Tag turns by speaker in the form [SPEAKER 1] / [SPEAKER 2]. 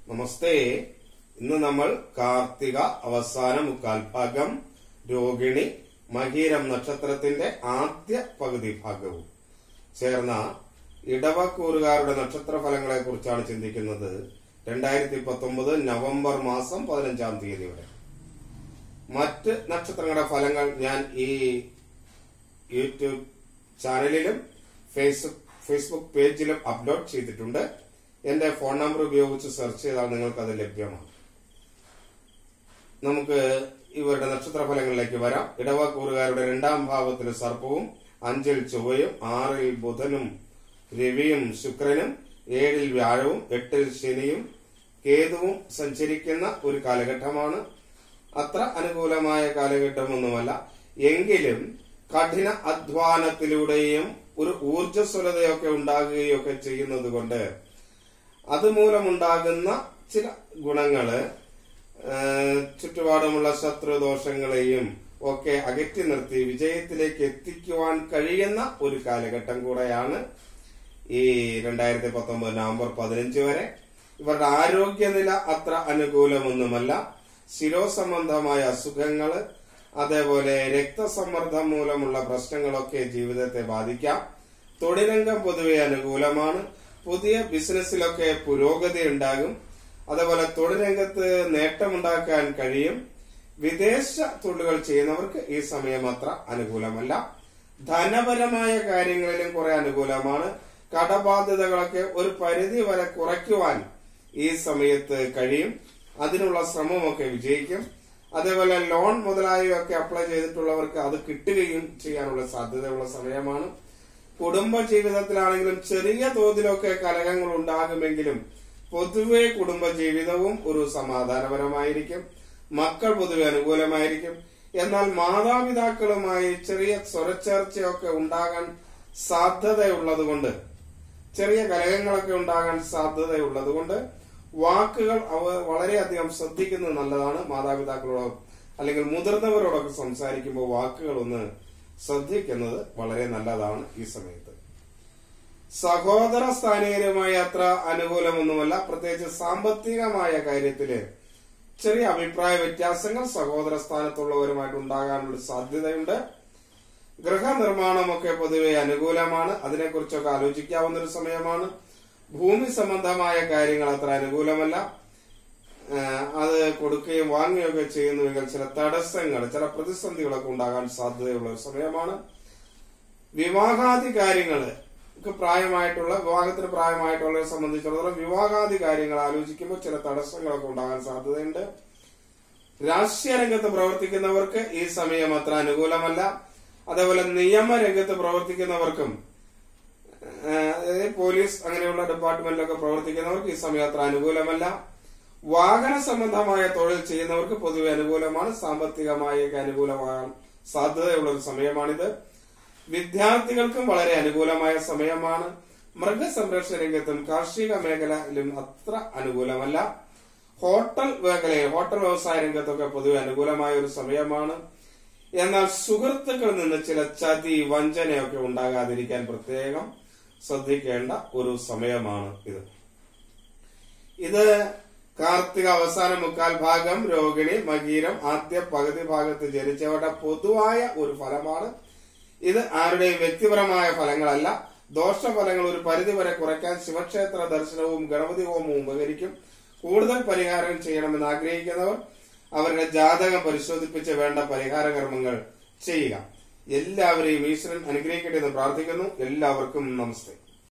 [SPEAKER 1] നമസ്തേ ഇന്ന് നമ്മൾ കാർത്തിക അവസാന മുക്കാൽ ഭാഗം രോഹിണി മകീരം നക്ഷത്രത്തിന്റെ ആദ്യ പകുതി ഭാഗവും ചേർന്ന ഇടവക്കൂറുകാരുടെ നക്ഷത്ര ഫലങ്ങളെ കുറിച്ചാണ് ചിന്തിക്കുന്നത് രണ്ടായിരത്തി പത്തൊമ്പത് നവംബർ മാസം പതിനഞ്ചാം തീയതി വരെ മറ്റ് നക്ഷത്രങ്ങളുടെ ഫലങ്ങൾ ഞാൻ ഈ യൂട്യൂബ് ചാനലിലും ഫേസ്ബുക്ക് ഫേസ്ബുക്ക് പേജിലും അപ്ലോഡ് ചെയ്തിട്ടുണ്ട് എന്റെ ഫോൺ നമ്പർ ഉപയോഗിച്ച് സെർച്ച് ചെയ്താൽ നിങ്ങൾക്ക് അത് ലഭ്യമാണ് നമുക്ക് ഇവരുടെ നക്ഷത്ര ഫലങ്ങളിലേക്ക് വരാം ഇടവക്കൂറുകാരുടെ രണ്ടാം ഭാവത്തിൽ സർപ്പവും അഞ്ചിൽ ചൊവ്വയും ആറിൽ ബുധനും രവിയും ശുക്രനും ഏഴിൽ വ്യാഴവും എട്ടിൽ ശനിയും കേതുവും സഞ്ചരിക്കുന്ന ഒരു കാലഘട്ടമാണ് അത്ര അനുകൂലമായ കാലഘട്ടമൊന്നുമല്ല എങ്കിലും കഠിന അധ്വാനത്തിലൂടെയും ഒരു ഊർജ്ജസ്വലതയൊക്കെ ഉണ്ടാകുകയൊക്കെ ചെയ്യുന്നത് കൊണ്ട് അതുമൂലമുണ്ടാകുന്ന ചില ഗുണങ്ങള് ഏഹ്, ചുറ്റുപാടുമുള്ള ശത്രുദോഷങ്ങളെയും ഒക്കെ അകറ്റി നിർത്തി വിജയത്തിലേക്ക് എത്തിക്കുവാൻ കഴിയുന്ന ഒരു കാലഘട്ടം കൂടെയാണ് ഈ രണ്ടായിരത്തി പത്തൊമ്പത് നവംബർ പതിനഞ്ച് വരെ ഇവരുടെ ആരോഗ്യനില അത്ര അനുകൂലമൊന്നുമല്ല ശിരോസംബന്ധമായ അസുഖങ്ങള് അതേപോലെ രക്തസമ്മർദ്ദം മൂലമുള്ള പ്രശ്നങ്ങളൊക്കെ ജീവിതത്തെ ബാധിക്കാം തൊഴിലംഗം പൊതുവെ അനുകൂലമാണ് പുതിയ ബിസിനസ്സിലൊക്കെ പുരോഗതി ഉണ്ടാകും അതേപോലെ തൊഴിൽ രംഗത്ത് നേട്ടമുണ്ടാക്കാൻ കഴിയും വിദേശ തൊഴിലുകൾ ചെയ്യുന്നവർക്ക് ഈ സമയം അത്ര അനുകൂലമല്ല ധനപരമായ കാര്യങ്ങളിലും കുറെ അനുകൂലമാണ് കടബാധ്യതകളൊക്കെ ഒരു പരിധി വരെ കുറയ്ക്കുവാൻ ഈ സമയത്ത് കഴിയും അതിനുള്ള ശ്രമമൊക്കെ വിജയിക്കും അതേപോലെ ലോൺ മുതലായവയൊക്കെ അപ്ലൈ ചെയ്തിട്ടുള്ളവർക്ക് അത് കിട്ടുകയും ചെയ്യാനുള്ള സാധ്യതയുള്ള സമയമാണ് കുടുംബ ജീവിതത്തിലാണെങ്കിലും ചെറിയ തോതിലൊക്കെ കലഹങ്ങൾ ഉണ്ടാകുമെങ്കിലും പൊതുവെ കുടുംബ ജീവിതവും ഒരു സമാധാനപരമായിരിക്കും മക്കൾ പൊതുവെ അനുകൂലമായിരിക്കും എന്നാൽ മാതാപിതാക്കളുമായി ചെറിയ സ്വരച്ചേർച്ചയൊക്കെ ഉണ്ടാകാൻ സാധ്യതയുള്ളതുകൊണ്ട് ചെറിയ കലഹങ്ങളൊക്കെ ഉണ്ടാകാൻ സാധ്യതയുള്ളതുകൊണ്ട് വാക്കുകൾ അവ വളരെയധികം ശ്രദ്ധിക്കുന്നത് നല്ലതാണ് മാതാപിതാക്കളോട് അല്ലെങ്കിൽ മുതിർന്നവരോടൊക്കെ സംസാരിക്കുമ്പോൾ വാക്കുകൾ ഒന്ന് ശ്രദ്ധിക്കുന്നത് വളരെ നല്ലതാണ് ഈ സമയത്ത് സഹോദര സ്ഥാനീയരുമായി അത്ര അനുകൂലമൊന്നുമല്ല പ്രത്യേകിച്ച് സാമ്പത്തികമായ കാര്യത്തില് ചെറിയ അഭിപ്രായ വ്യത്യാസങ്ങൾ സഹോദര സ്ഥാനത്തുള്ളവരുമായിട്ട് ഉണ്ടാകാനുള്ള സാധ്യതയുണ്ട് ഗൃഹനിർമ്മാണമൊക്കെ പൊതുവെ അനുകൂലമാണ് അതിനെക്കുറിച്ചൊക്കെ ആലോചിക്കാവുന്ന ഒരു സമയമാണ് ഭൂമി സംബന്ധമായ കാര്യങ്ങൾ അത്ര അനുകൂലമല്ല ഏഹ് അത് കൊടുക്കുകയും വാങ്ങുകയൊക്കെ ചെയ്യുന്നുവെങ്കിൽ ചില തടസ്സങ്ങൾ ചില പ്രതിസന്ധികളൊക്കെ ഉണ്ടാകാൻ സാധ്യതയുള്ള ഒരു സമയമാണ് വിവാഹാദി കാര്യങ്ങള് ഒക്കെ പ്രായമായിട്ടുള്ള വിവാഹത്തിന് പ്രായമായിട്ടുള്ളവരെ സംബന്ധിച്ചിടത്തോളം വിവാഹാദി കാര്യങ്ങൾ ആലോചിക്കുമ്പോൾ ചില തടസ്സങ്ങളൊക്കെ ഉണ്ടാകാൻ സാധ്യതയുണ്ട് രാഷ്ട്രീയ രംഗത്ത് പ്രവർത്തിക്കുന്നവർക്ക് ഈ സമയം അത്ര അനുകൂലമല്ല അതേപോലെ നിയമരംഗത്ത് പ്രവർത്തിക്കുന്നവർക്കും ഏഹ്, അതായത് പോലീസ് അങ്ങനെയുള്ള ഡിപ്പാർട്ട്മെന്റിലൊക്കെ പ്രവർത്തിക്കുന്നവർക്ക് ഈ സമയം അത്ര അനുകൂലമല്ല വാഹന സംബന്ധമായ തൊഴിൽ ചെയ്യുന്നവർക്ക് പൊതുവെ അനുകൂലമാണ് സാമ്പത്തികമായൊക്കെ അനുകൂലമാകാൻ സാധ്യതയുള്ള ഒരു സമയമാണിത് വിദ്യാർത്ഥികൾക്കും വളരെ അനുകൂലമായ സമയമാണ് മൃഗസംരക്ഷണ രംഗത്തും കാർഷിക മേഖലയിലും അത്ര അനുകൂലമല്ല ഹോട്ടൽ മേഖലയിൽ ഹോട്ടൽ വ്യവസായ രംഗത്തൊക്കെ പൊതുവെ അനുകൂലമായ ഒരു സമയമാണ് എന്നാൽ സുഹൃത്തുക്കളിൽ നിന്ന് ചില ചതി വഞ്ചനയൊക്കെ ഉണ്ടാകാതിരിക്കാൻ പ്രത്യേകം ശ്രദ്ധിക്കേണ്ട ഒരു സമയമാണ് ഇത് ഇത് കാർത്തിക അവസാന മുക്കാൽ ഭാഗം രോഹിണി മകീരം ആദ്യ പകുതി ഭാഗത്ത് ജനിച്ചവരുടെ പൊതുവായ ഒരു ഫലമാണ് ഇത് ആരുടെയും വ്യക്തിപരമായ ഫലങ്ങളല്ല ദോഷഫലങ്ങൾ ഒരു പരിധിവരെ കുറയ്ക്കാൻ ശിവക്ഷേത്ര ദർശനവും ഗണപതി ഹോമവും ഉപകരിക്കും കൂടുതൽ പരിഹാരം ചെയ്യണമെന്ന് ആഗ്രഹിക്കുന്നവർ അവരുടെ ജാതകം പരിശോധിപ്പിച്ച് വേണ്ട പരിഹാര കർമ്മങ്ങൾ ചെയ്യുക എല്ലാവരെയും ഈശ്വരൻ അനുഗ്രഹിക്കട്ടെ എന്ന് പ്രാർത്ഥിക്കുന്നു എല്ലാവർക്കും നമസ്തേ